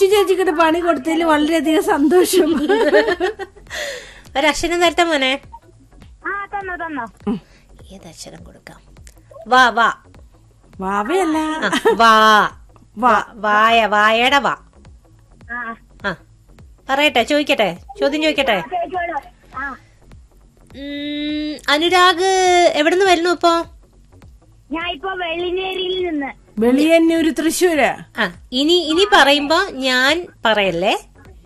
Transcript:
ലച്ചു ചേച്ചിക്കിട്ട് പണി കൊടുത്തതിൽ വളരെയധികം സന്തോഷം ഒരക്ഷരം തരട്ടെ മോനെ ആ തന്നോ തന്നോ ഏതക്ഷരം കൊടുക്കാം വാ വാ വാവയല്ല ആ, വാ വാ വായ വായയുടെ വാ ആ ആ പറയട്ടെ ചോദിക്കട്ടെ ചോദ്യം ചോദിക്കട്ടെ ചോദിച്ചോളൂ ആ ഉം, അനുരാഗ് എവിടുന്ന് വരുന്നു ഇപ്പോ ഞാൻ ഇപ്പൊ വെള്ളിനേരിയിൽ നിന്ന് വെളിയന്നൂര് തൃശ്ശൂര് ആ ഇനി ഇനി പറയുമ്പോ ഞാൻ പറയല്ലേ